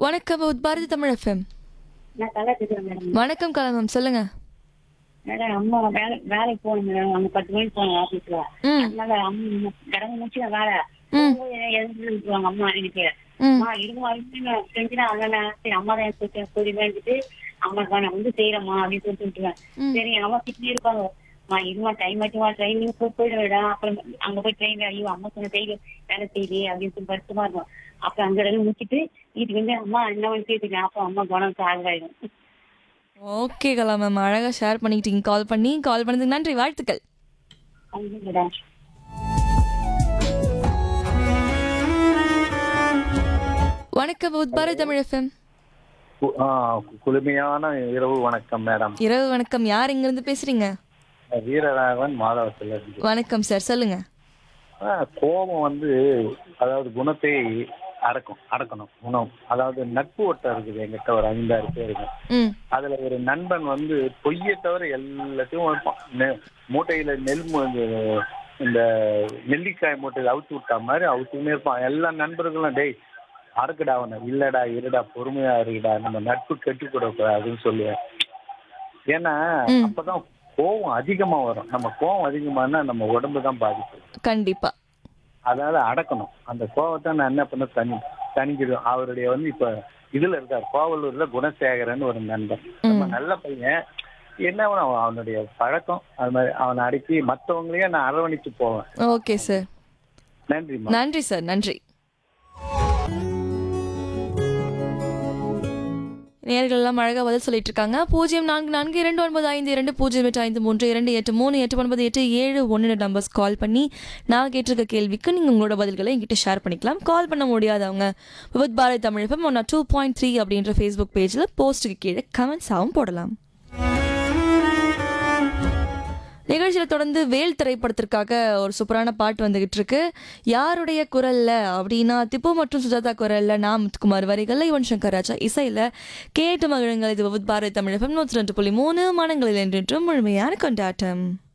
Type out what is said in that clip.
வணக்கம் பாரதி தமிழ் எஃப்எம் நான் கலா பேசுறேன் மேடம் வணக்கம் கலமம் சொல்லுங்க மேடம் அம்மா வேலை வேலைக்கு போகணும் மேடம் அங்க பத்து மணிக்கு போகணும் ஆபீஸ்ல ம் அதனால அம்மா கடமை முடிச்சு நான் வேலை ம். எழுந்து விட்டுருவாங்க அம்மா எனக்கு ம் அம்மா இருமா இருமா செஞ்சுனா அண்ணா சரி அம்மா தான் எனக்கு புரியுமேன்ட்டு அம்மாக்கா நான் வந்து செய்யறேம்மா அப்படின்னு சொல்லிட்டு விட்டுருவேன் ம். சரி அம்மா திட்டி இருப்பாங்க அம்மா இருமா டைம் ஆச்சுமா ட்ரெயினிங் போய் போயிடுவேடா அப்புறம் அங்க போய் ட்ரெயின் ஐயோ அம்மா சொன்ன செய்ய வேலை செய்யலையே அப்படின்னு சொல்லி வருத்தமா இருக்கும் அப்புறம் அங்க இருந்து முடிச்சிட்டு வீட்டுக்கு வந்து அம்மா என்ன வந்து கேட்டுக்கேன் அப்புறம் அம்மா குணம் சாகாயிடும் ஓகே கலா மேம் அழகா ஷேர் பண்ணிக்கிட்டீங்க கால் பண்ணி கால் பண்ணதுக்கு நன்றி வாழ்த்துக்கள் அதுதான் மேடம் வணக்கம் பாரதி தமிழ் எஃப்எம் கு- ஆ, குளுமையான இரவு வணக்கம் மேடம் இரவு வணக்கம் யார் இங்க இருந்து பேசுறீங்க வீரராகவன் மாதவத்தில் இருந்து வணக்கம் சார் சொல்லுங்க ஆ, கோபம் வந்து அதாவது குணத்தை அடக்கும் அடக்கணும் குணம் அதாவது நட்பு வட்டம் இருக்குது எங்கிட்ட ஒரு ஐந்தாறு பேருக்கு ம் அதுல ஒரு நண்பன் வந்து பொய்யை தவிர எல்லாத்தையும் வைப்பான் நெ- மூட்டையில நெல் மு- இந்த- இந்த நெல்லிக்காய் மூட்டையில அவுத்து விட்டா மாதிரி அவுத்துக்கினே இருப்பான் எல்லா நண்பர்களும் டேய் அறுக்கடா அவனை இல்லடா இருடா பொறுமையா இருக்குடா நம்ம நட்பு கெட்டு கூடாதுன்னு சொல்லுவேன் ஏன்னா ம். அப்பதான் கோவம் அதிகமா வரும் நம்ம கோவம் அதிகமானா நம்ம உடம்பு தான் பாதிக்கும் கண்டிப்பா அதாவது அடக்கணும் அந்த கோவத்தை நான் என்ன பண்ண தனி தனிக்கிடும் அவருடைய வந்து இப்ப இதுல இருக்கார் கோவலூர்ல குணசேகரன் ஒரு நண்பர் ரொம்ப நல்ல பையன் என்ன அவன் அவன் அவனுடைய பழக்கம் அது மாதிரி அவனை அடக்கி மற்றவங்களையும் நான் அரவணைச்சு போவேன் ஓகே சார் நன்றிம்மா நன்றி சார் நன்றி நேர்கள் எல்லாம் அழகா பதில் சொல்லிட்டு இருக்காங்க பூஜ்ஜியம் நான்கு நான்கு இரண்டு ஒன்பது ஐந்து இரண்டு பூஜ்ஜியம் எட்டு ஐந்து மூன்று இரண்டு எட்டு மூணு எட்டு ஒன்பது எட்டு ஏழு ஒன்று நம்பர்ஸ் கால் பண்ணி நான் கேட்டிருக்க கேள்விக்கு நீங்கள் உங்களோட பதில்களை என்கிட்ட ஷேர் பண்ணிக்கலாம் கால் பண்ண முடியாதவங்க Vividh Bharati Tamil FM one two point three அப்படின்ற ஃபேஸ்புக் பேஜில் போஸ்ட்டுக்கு கீழே கமெண்ட்ஸாகவும் போடலாம் நிகழ்ச்சியில் தொடர்ந்து வேல் திரைப்படத்திற்காக ஒரு சூப்பரான பாட்டு வந்துகிட்டு இருக்கு யாருடைய குரல்ல அப்படின்னா திப்பு மற்றும் சுஜாதா குரல்ல நான் முத்துக்குமார் வரிகள்ல யுவன் சங்கர் ராஜா இசையில கேட்டு மகிழுங்கள் இது வித் பாரதி தமிழ் எஃப்எம் நூற்றி ரெண்டு புள்ளி மூணு மனங்களில் என்றென்றும் முழுமையான கொண்டாட்டம்